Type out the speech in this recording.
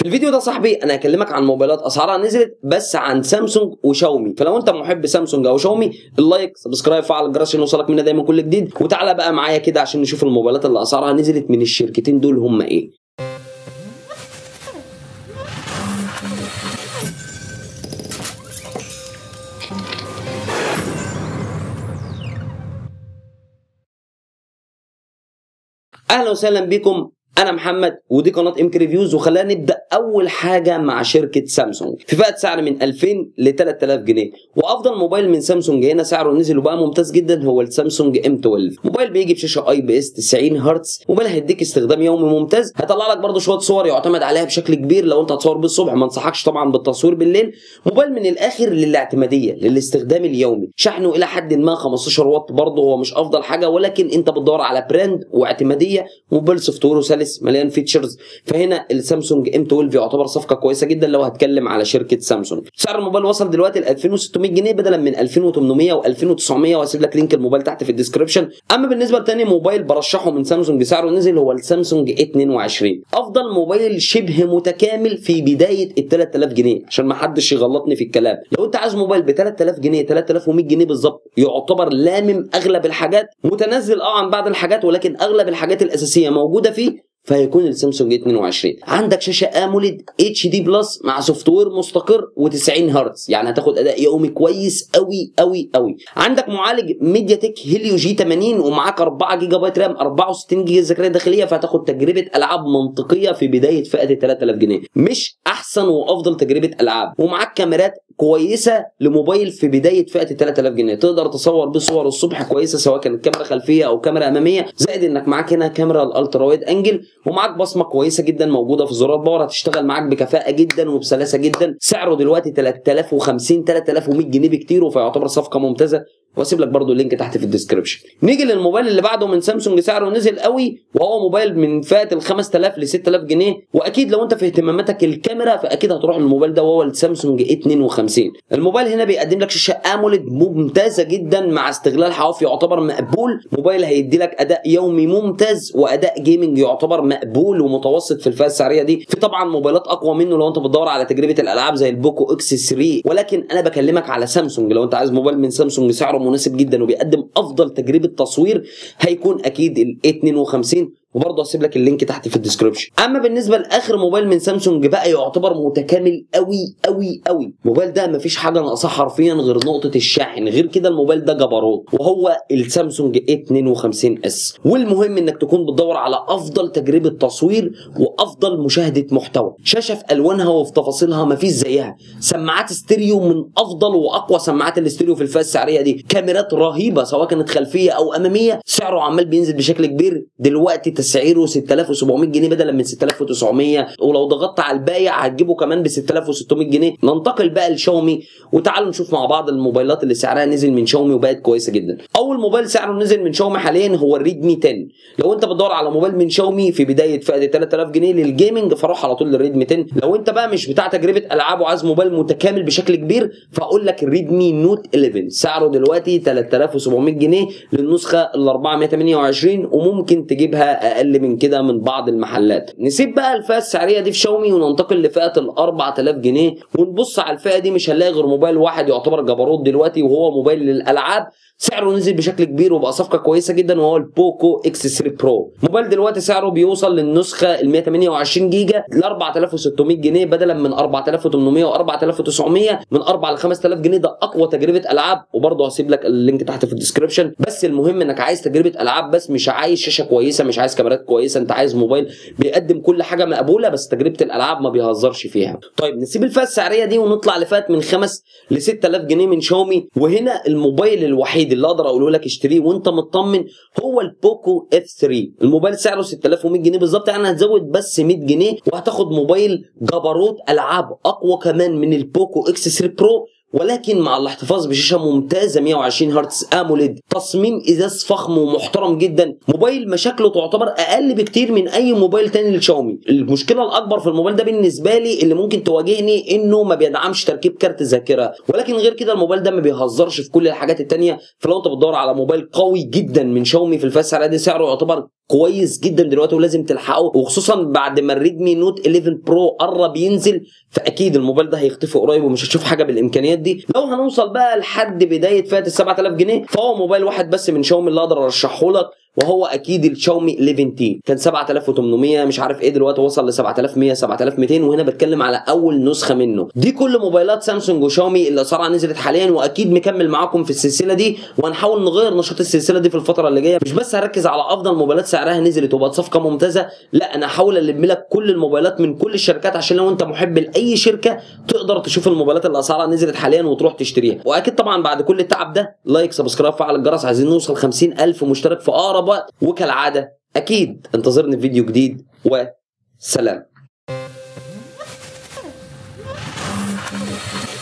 الفيديو ده صاحبي انا هكلمك عن موبايلات اسعارها نزلت بس عن سامسونج وشاومي فلو انت محب سامسونج او شاومي اللايك سبسكرايب فعل الجرس عشان يوصلك مننا دايما كل جديد وتعالى بقى معايا كده عشان نشوف الموبايلات اللي اسعارها نزلت من الشركتين دول هم ايه اهلا وسهلا بكم انا محمد ودي قناه ام ريفيوز وخلينا نبدا اول حاجه مع شركه سامسونج في فئه سعر من 2000 ل 3000 جنيه وافضل موبايل من سامسونج هنا سعره نزل وبقى ممتاز جدا هو السامسونج ام 12 موبايل بيجي بشاشه اي بي اس 90 هرتز موبايل هيديك استخدام يومي ممتاز هيطلع لك برده شويه صور يعتمد عليها بشكل كبير لو انت هتصور بيه الصبح ما انصحكش طبعا بالتصوير بالليل موبايل من الاخر للاعتماديه للاستخدام اليومي شحنه الى حد ما 15 واط برضه هو مش افضل حاجه ولكن انت بتدور على براند واعتماديه موبايل سوفت وير سلس مليان فيتشرز فهنا السامسونج ام 12 يعتبر صفقه كويسه جدا لو هتكلم على شركه سامسونج سعر الموبايل وصل دلوقتي ل 2600 جنيه بدلا من 2800 و2900 وهسيب لك لينك الموبايل تحت في الديسكربشن اما بالنسبه لتاني موبايل برشحه من سامسونج سعره نزل هو السامسونج A 22 افضل موبايل شبه متكامل في بدايه ال 3000 جنيه عشان ما حدش يغلطني في الكلام لو انت عايز موبايل ب 3000 جنيه 3100 جنيه بالظبط يعتبر لامم اغلب الحاجات متنزل اه عن بعض الحاجات ولكن اغلب الحاجات الاساسيه موجوده فيه فهيكون السامسونج 22 عندك شاشه اموليد اتش دي بلس مع سوفت وير مستقر و90 هرتز يعني هتاخد اداء يومي كويس قوي قوي قوي عندك معالج ميديا تك هيليو جي 80 ومعاك 4 جيجا بايت رام 64 جيجا ذاكره داخليه فهتاخد تجربه العاب منطقيه في بدايه فئه ال 3000 جنيه مش احسن وافضل تجربه العاب ومعاك كاميرات كويسه لموبايل في بدايه فئه ال 3000 جنيه تقدر تصور بيه صور الصبح كويسه سواء كانت كاميرا خلفيه او كاميرا اماميه زائد انك معاك هنا كاميرا الالترا وايد انجل ومعاك بصمه كويسه جدا موجوده في زرار باور هتشتغل معاك بكفاءه جدا وبسلاسه جدا سعره دلوقتي 3050 3100 جنيه بكتير فيعتبر صفقه ممتازه واسيب لك برده اللينك تحت في الديسكربشن نيجي للموبايل اللي بعده من سامسونج سعره نزل قوي وهو موبايل من فئه ال 5000 ل 6000 جنيه واكيد لو انت في اهتماماتك الكاميرا فاكيد هتروح للموبايل ده وهو السامسونج A 52 الموبايل هنا بيقدم لك شاشه اموليد ممتازه جدا مع استغلال حوافي يعتبر مقبول موبايل هيدي لك اداء يومي ممتاز واداء جيمنج يعتبر مقبول ومتوسط في الفئه السعريه دي في طبعا موبايلات اقوى منه لو انت بتدور على تجربه الالعاب زي البوكو اكس 3 ولكن انا بكلمك على سامسونج لو انت عايز موبايل من سامسونج سعره مناسب جدا وبيقدم افضل تجربه تصوير هيكون اكيد ال 52 وبرضه هسيب لك اللينك تحت في الديسكربشن اما بالنسبه لاخر موبايل من سامسونج بقى يعتبر متكامل قوي قوي قوي الموبايل ده مفيش حاجه ناقصاه حرفيا غير نقطه الشاحن غير كده الموبايل ده جبروت وهو السامسونج A52 اس والمهم انك تكون بتدور على افضل تجربه تصوير وافضل مشاهده محتوى شاشه في الوانها وفي تفاصيلها مفيش زيها سماعات ستيريو من افضل واقوى سماعات الاستيريو في الفئه السعريه دي كاميرات رهيبه سواء كانت خلفيه او اماميه سعره عمال بينزل بشكل كبير دلوقتي تسعيره 6700 جنيه بدلا من 6900 ولو ضغطت على البايع هتجيبه كمان ب 6600 جنيه ننتقل بقى لشاومي وتعالوا نشوف مع بعض الموبايلات اللي سعرها نزل من شاومي وبقت كويسه جدا اول موبايل سعره نزل من شاومي حاليا هو الريدمي 10 لو انت بتدور على موبايل من شاومي في بدايه فئه 3000 جنيه للجيمنج فروح على طول للريدمي 10 لو انت بقى مش بتاع تجربه العاب وعايز موبايل متكامل بشكل كبير فاقول لك الريدمي نوت 11 سعره دلوقتي 3700 جنيه للنسخه ال 428 وممكن تجيبها اقل من كده من بعض المحلات نسيب بقى الفئه السعريه دي في شاومي وننتقل لفئه ال 4000 جنيه ونبص على الفئه دي مش هنلاقي غير موبايل واحد يعتبر جبروت دلوقتي وهو موبايل للالعاب سعره نزل بشكل كبير وبقى صفقه كويسه جدا وهو البوكو اكس 3 برو موبايل دلوقتي سعره بيوصل للنسخه ال 128 جيجا ل 4600 جنيه بدلا من 4800 و 4900 من 4 ل 5000 جنيه ده اقوى تجربه العاب وبرضه هسيب لك اللينك تحت في الديسكربشن بس المهم انك عايز تجربه العاب بس مش عايز شاشه كويسه مش عايز كاميرات كويسه انت عايز موبايل بيقدم كل حاجه مقبوله بس تجربه الالعاب ما بيهزرش فيها طيب نسيب الفئه السعريه دي ونطلع لفئه من 5 ل 6000 جنيه من شاومي وهنا الموبايل الوحيد اللي اقدر اقوله لك اشتريه وانت مطمن هو البوكو اف 3 الموبايل سعره 6100 جنيه بالظبط يعني هتزود بس 100 جنيه وهتاخد موبايل جبروت العاب اقوى كمان من البوكو اكس 3 برو ولكن مع الاحتفاظ بشاشه ممتازه 120 هرتز اموليد تصميم ازاز فخم ومحترم جدا موبايل مشاكله تعتبر اقل بكتير من اي موبايل تاني لشاومي المشكله الاكبر في الموبايل ده بالنسبه لي اللي ممكن تواجهني انه ما بيدعمش تركيب كارت ذاكره ولكن غير كده الموبايل ده ما بيهزرش في كل الحاجات التانيه فلو انت بتدور على موبايل قوي جدا من شاومي في الفئه السعريه دي سعره يعتبر كويس جدا دلوقتي ولازم تلحقه وخصوصا بعد ما الريدمي نوت 11 برو قرب ينزل فاكيد الموبايل ده هيختفي قريب ومش هتشوف حاجه بالامكانيات دي لو هنوصل بقى لحد بدايه فئه ال 7000 جنيه فهو موبايل واحد بس من شاومي اللي اقدر ارشحه لك وهو اكيد الشاومي 11 تي كان 7800 مش عارف ايه دلوقتي وصل ل 7100 7200 وهنا بتكلم على اول نسخه منه دي كل موبايلات سامسونج وشاومي اللي اسعارها نزلت حاليا واكيد مكمل معاكم في السلسله دي وهنحاول نغير نشاط السلسله دي في الفتره اللي جايه مش بس هركز على افضل موبايلات سعرها نزلت وبقت صفقه ممتازه لا انا هحاول الم لك كل الموبايلات من كل الشركات عشان لو انت محب لاي شركه تقدر تشوف الموبايلات اللي اسعارها نزلت حاليا وتروح تشتريها واكيد طبعا بعد كل التعب ده لايك سبسكرايب فعل الجرس عايزين نوصل 50000 مشترك في اقرب وقت وكالعاده اكيد انتظرني في فيديو جديد وسلام